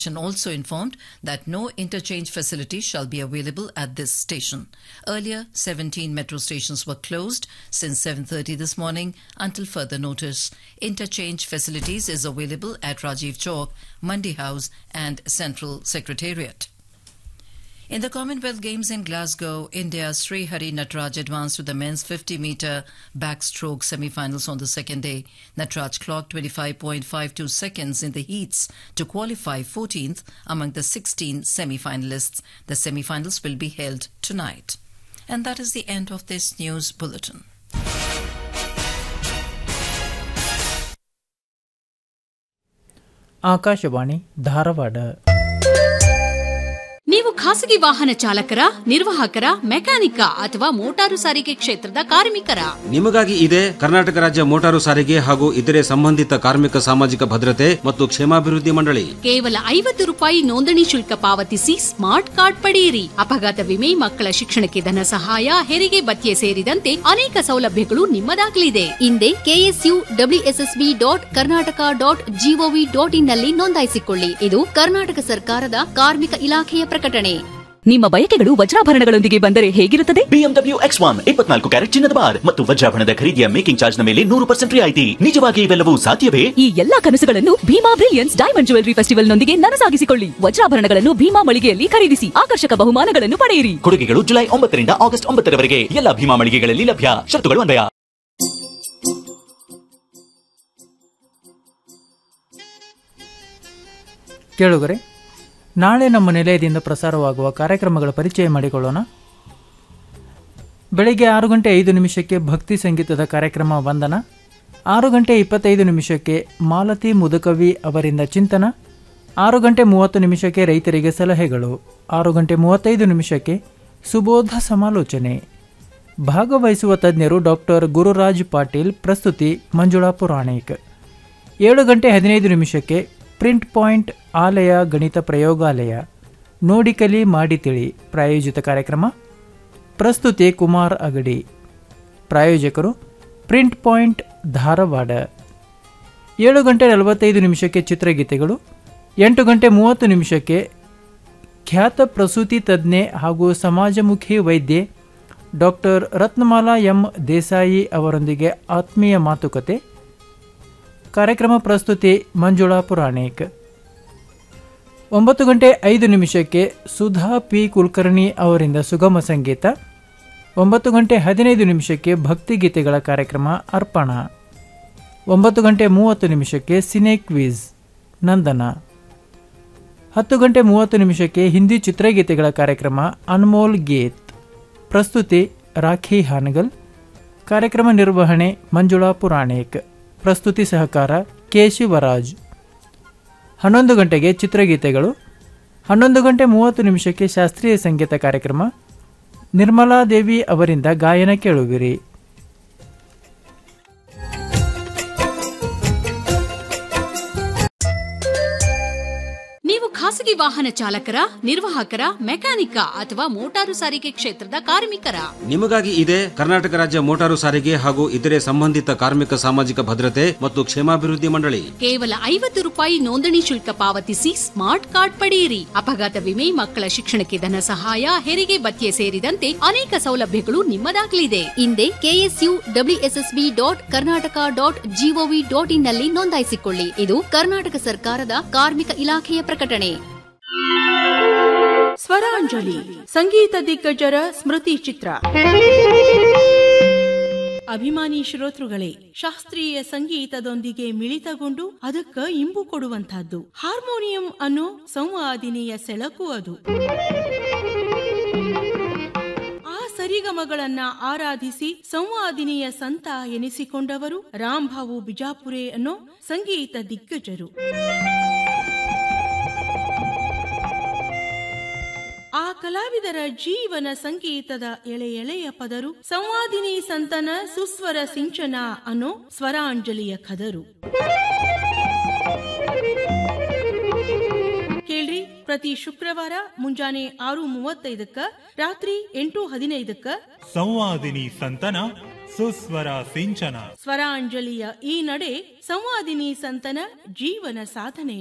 also informed that no interchange facility shall be available at this station. Earlier, 17 metro stations were closed since 7:30 this morning until further notice. Interchange facilities is available at Rajiv Chowk, Mandi House and Central Secretariat. In the Commonwealth Games in Glasgow, India's Sri Hari Natraj advanced to the men's 50 meter backstroke semi-finals on the second day. Natraj clocked 25.52 seconds in the heats to qualify 14th among the 16 semi-finalists. The semi-finals will be held tonight. And that is the end of this news bulletin. Akashvani Dharwad ನೀವು ಖಾಸಗಿ ವಾಹನ ಚಾಲಕರ ನಿರ್ವಾಹಕರ ಮೆಕ್ಯಾನಿಕ ಅಥವಾ motor ಸಾರಿಗೆ ಕ್ಷೇತ್ರದ ಕಾರ್ಮಿಕರ ನಿಮಗಾಗಿ ಇದೆ ಕರ್ನಾಟಕ ರಾಜ್ಯ ಮೋಟಾರು ಸಾರಿಗೆ ಹಾಗೂ ಇತರೆ ಸಂಬಂಧಿತ ಕಾರ್ಮಿಕ ಸಾಮಾಜಿಕ ಭದ್ರತೆ ಮತ್ತು ಕ್ಷೇಮಾಭಿವೃದ್ಧಿ ಮಂಡಳಿ ಕೇವಲ ಐವತ್ತು ರೂಪಾಯಿ ನೋಂದಣಿ ಶುಲ್ಕ ಪಾವತಿಸಿ ಸ್ಮಾರ್ಟ್ ಕಾರ್ಡ್ ಪಡೆಯಿರಿ ಅಪಘಾತ ವಿಮೆ ಮಕ್ಕಳ ಶಿಕ್ಷಣಕ್ಕೆ ಧನ ಸಹಾಯ ಹೆರಿಗೆ ಭತ್ಯೆ ಸೇರಿದಂತೆ ಅನೇಕ ಸೌಲಭ್ಯಗಳು ನಿಮ್ಮದಾಗಲಿದೆ ಹಿಂದೆ KSU WSSB dot Karnataka dot GOV dot in ನಲ್ಲಿ ನೋಂದಾಯಿಸಿಕೊಳ್ಳಿ ಇದು ಕರ್ನಾಟಕ ಸರ್ಕಾರದ ಕಾರ್ಮಿಕ ಇಲಾಖೆಯ ಪ್ರಕಟಣೆ ನಿಮ್ಮ ಬಯಕೆಗಳು ವಜ್ರಾಭರಣಗಳೊಂದಿಗೆ ಬಂದರೆ ಹೇಗಿರುತ್ತದೆ ಬಿಎಂಡಬ್ಲ್ಯೂ ಎಕ್ಸ್ ಒನ್ ಇಪ್ಪತ್ನಾಲ್ಕು ಕ್ಯಾರೆಟ್ ಚಿನ್ನದ ಬಾರ್ ಮತ್ತು ವಜ್ರಾಭರಣದ ಖರೀದಿಯ ಮೇಕಿಂಗ್ ಚಾರ್ಜ್ ನ ಮೇಲೆ ನೂರು ಪರ್ಸೆಂಟ್ ರಿಯಾಯಿತಿ ನಿಜವಾಗಿ ಇವೆಲ್ಲವೂ ಸಾಧ್ಯವೇ ಈ ಎಲ್ಲಾ ಕನಸುಗಳನ್ನು ಭೀಮಾ ಬ್ರಿಲಿಯನ್ಸ್ ಡೈಮಂಡ್ ಜ್ಯುವೆಲರಿ ಫೆಸ್ಟಿವಲ್ನೊಂದಿಗೆ ನನಸಾಗಿಸಿಕೊಳ್ಳಿ ವಜ್ರಾಭರಣಗಳನ್ನು ಭೀಮಾ ಮಳಿಗೆಯಲ್ಲಿ ಖರೀದಿಸಿ ಆಕರ್ಷಕ ಬಹುಮಾನಗಳನ್ನು ಪಡೆಯಿರಿ ಕೊಡುಗೆಗಳು ಜುಲೈ ಒಂಬತ್ತರಿಂದ ಆಗಸ್ಟ್ ಒಂಬತ್ತರವರೆಗೆ ಎಲ್ಲ ಭೀಮಾ ಮಳಿಗೆಗಳಲ್ಲಿ ಲಭ್ಯ ಶರ್ತುಗಳು ಅನ್ವಯ ಕೇಳುಗರೆ ನಾಳೆ ನಮ್ಮ ನಿಲಯದಿಂದ ಪ್ರಸಾರವಾಗುವ ಕಾರ್ಯಕ್ರಮಗಳ ಪರಿಚಯ ಮಾಡಿಕೊಳ್ಳೋಣ ಬೆಳಿಗ್ಗೆ ಆರು ಗಂಟೆ ಐದು ನಿಮಿಷಕ್ಕೆ ಭಕ್ತಿ ಸಂಗೀತದ ಕಾರ್ಯಕ್ರಮ ವಂದನ ಆರು ಗಂಟೆ ಇಪ್ಪತ್ತೈದು ನಿಮಿಷಕ್ಕೆ ಮಾಲತಿ ಮುದುಕವಿ ಅವರಿಂದ ಚಿಂತನ ಆರು ಗಂಟೆ ಮೂವತ್ತು ನಿಮಿಷಕ್ಕೆ ರೈತರಿಗೆ ಸಲಹೆಗಳು ಆರು ಗಂಟೆ ಮೂವತ್ತೈದು ನಿಮಿಷಕ್ಕೆ ಸುಬೋಧ ಸಮಾಲೋಚನೆ ಭಾಗವಹಿಸುವ ತಜ್ಞರು ಡಾಕ್ಟರ್ ಗುರುರಾಜ್ ಪಾಟೀಲ್ ಪ್ರಸ್ತುತಿ ಮಂಜುಳಾ ಪುರಾಣಿಕ್ ಏಳು ಗಂಟೆ ಹದಿನೈದು ನಿಮಿಷಕ್ಕೆ ಪ್ರಿಂಟ್ ಪಾಯಿಂಟ್ ಆಲಯ ಗಣಿತ ಪ್ರಯೋಗಾಲಯ ನೋಡಿ ಕಲಿ ಮಾಡಿ ತಿಳಿ ಪ್ರಾಯೋಜಿತ ಕಾರ್ಯಕ್ರಮ ಪ್ರಸ್ತುತಿ ಕುಮಾರ್ ಅಗಡಿ ಪ್ರಾಯೋಜಕರು ಪ್ರಿಂಟ್ ಪಾಯಿಂಟ್ ಧಾರವಾಡ ಏಳು ಗಂಟೆ ನಲವತ್ತೈದು ನಿಮಿಷಕ್ಕೆ ಚಿತ್ರಗೀತೆಗಳು ಎಂಟು ಗಂಟೆ ಮೂವತ್ತು ನಿಮಿಷಕ್ಕೆ ಖ್ಯಾತ ಪ್ರಸೂತಿ ತಜ್ಞೆ ಹಾಗೂ ಸಮಾಜಮುಖಿ ವೈದ್ಯೆ ಡಾಕ್ಟರ್ ರತ್ನಮಾಲಾ ಎಂ ದೇಸಾಯಿ ಅವರೊಂದಿಗೆ ಆತ್ಮೀಯ ಮಾತುಕತೆ ಕಾರ್ಯಕ್ರಮ ಪ್ರಸ್ತುತಿ ಮಂಜುಳಾ ಪುರಾಣಿಕ್ ಒಂಬತ್ತು ಗಂಟೆ ಐದು ನಿಮಿಷಕ್ಕೆ ಸುಧಾ ಪಿ ಕುಲಕರ್ಣಿ ಅವರಿಂದ ಸುಗಮ ಸಂಗೀತ ಒಂಬತ್ತು ಗಂಟೆ ಹದಿನೈದು ನಿಮಿಷಕ್ಕೆ ಭಕ್ತಿಗೀತೆಗಳ ಕಾರ್ಯಕ್ರಮ ಅರ್ಪಣ ಒಂಬತ್ತು ಗಂಟೆ ಮೂವತ್ತು ನಿಮಿಷಕ್ಕೆ ಸಿನೆ ಕ್ವಿಜ್ ನಂದನ ಹತ್ತು ಗಂಟೆ ಮೂವತ್ತು ನಿಮಿಷಕ್ಕೆ ಹಿಂದಿ ಚಿತ್ರಗೀತೆಗಳ ಕಾರ್ಯಕ್ರಮ ಅನ್ಮೋಲ್ ಗೀತ್ ಪ್ರಸ್ತುತಿ ರಾಖಿ ಹಾನಗಲ್ ಕಾರ್ಯಕ್ರಮ ನಿರ್ವಹಣೆ ಮಂಜುಳಾ ಪುರಾಣಿಕ್ ಪ್ರಸ್ತುತಿ ಸಹಕಾರ ಕೆ ಶಿವರಾಜ್ ಹನ್ನೊಂದು ಗಂಟೆಗೆ ಚಿತ್ರಗೀತೆಗಳು ಹನ್ನೊಂದು ಗಂಟೆ ಮೂವತ್ತು ನಿಮಿಷಕ್ಕೆ ಶಾಸ್ತ್ರೀಯ ಸಂಗೀತ ಕಾರ್ಯಕ್ರಮ ನಿರ್ಮಲಾ ದೇವಿ ಅವರಿಂದ ಗಾಯನ ಕೇಳುವಿರಿ ನೀವು ಖಾಸಗಿ ವಾಹನ ಚಾಲಕರ ನಿರ್ವಾಹಕರ ಮೆಕ್ಯಾನಿಕ ಅಥವಾ ಮೋಟಾರು ಸಾರಿಗೆ ಕ್ಷೇತ್ರದ ಕಾರ್ಮಿಕರ ನಿಮಗಾಗಿ ಇದೆ ಕರ್ನಾಟಕ ರಾಜ್ಯ ಮೋಟಾರು ಸಾರಿಗೆ ಹಾಗೂ ಇತರೆ ಸಂಬಂಧಿತ ಕಾರ್ಮಿಕ ಸಾಮಾಜಿಕ ಭದ್ರತೆ ಮತ್ತು ಕ್ಷೇಮಾಭಿವೃದ್ಧಿ ಮಂಡಳಿ ಕೇವಲ ಐವತ್ತು ರೂಪಾಯಿ ನೋಂದಣಿ ಶುಲ್ಕ ಪಾವತಿಸಿ ಸ್ಮಾರ್ಟ್ ಕಾರ್ಡ್ ಪಡೆಯಿರಿ ಅಪಘಾತ ವಿಮೆ ಮಕ್ಕಳ ಶಿಕ್ಷಣಕ್ಕೆ ಧನ ಸಹಾಯ ಹೆರಿಗೆ ಭತ್ಯೆ ಸೇರಿದಂತೆ ಅನೇಕ ಸೌಲಭ್ಯಗಳು ನಿಮ್ಮದಾಗಲಿದೆ ಹಿಂದೆ KSU WSSB dot Karnataka dot GOV dot in ನಲ್ಲಿ ನೋಂದಾಯಿಸಿಕೊಳ್ಳಿ ಇದು ಕರ್ನಾಟಕ ಸರ್ಕಾರದ ಕಾರ್ಮಿಕ ಇಲಾಖೆಯ ಪ್ರಕಟಣೆ ಸ್ವರಾಂಜಲಿ ಸಂಗೀತ ದಿಗ್ಗಜರ ಸ್ಮೃತಿ ಚಿತ್ರ ಅಭಿಮಾನಿ ಶ್ರೋತೃಗಳೇ ಶಾಸ್ತ್ರೀಯ ಸಂಗೀತದೊಂದಿಗೆ ಮಿಳಿತಗೊಂಡು ಅದಕ್ಕ ಇಂಬು ಕೊಡುವಂತಹದ್ದು ಹಾರ್ಮೋನಿಯಂ ಅನ್ನೋ ಸಂವಾದಿನಿಯ ಸೆಳಕು ಅದು ಆ ಸರಿಗಮಗಳನ್ನ ಆರಾಧಿಸಿ ಸಂವಾದಿನಿಯ ಸಂತ ಎನಿಸಿಕೊಂಡವರು ರಾಂಭಾವು ಬಿಜಾಪುರೆ ಅನ್ನೋ ಸಂಗೀತ ದಿಗ್ಗಜರು ಆ ಕಲಾವಿದರ ಜೀವನ ಸಂಗೀತದ ಎಳೆ ಎಳೆಯ ಪದರು ಸಂವಾದಿನಿ ಸಂತನ ಸುಸ್ವರ ಸಿಂಚನ ಅನ್ನೋ ಸ್ವರಾಂಜಲಿಯ ಕದರು ಕೇಳ್ರಿ ಪ್ರತಿ ಶುಕ್ರವಾರ ಮುಂಜಾನೆ ಆರು ಮೂವತ್ತೈದಕ್ಕ ರಾತ್ರಿ ಎಂಟು ಹದಿನೈದಕ್ಕ ಸಂವಾದಿನಿ ಸಂತನ ಸುಸ್ವರ ಸಿಂಚನ ಸ್ವರಾಂಜಲಿಯ ಈ ನಡೆ ಸಂವಾದಿನಿ ಸಂತನ ಜೀವನ ಸಾಧನೆ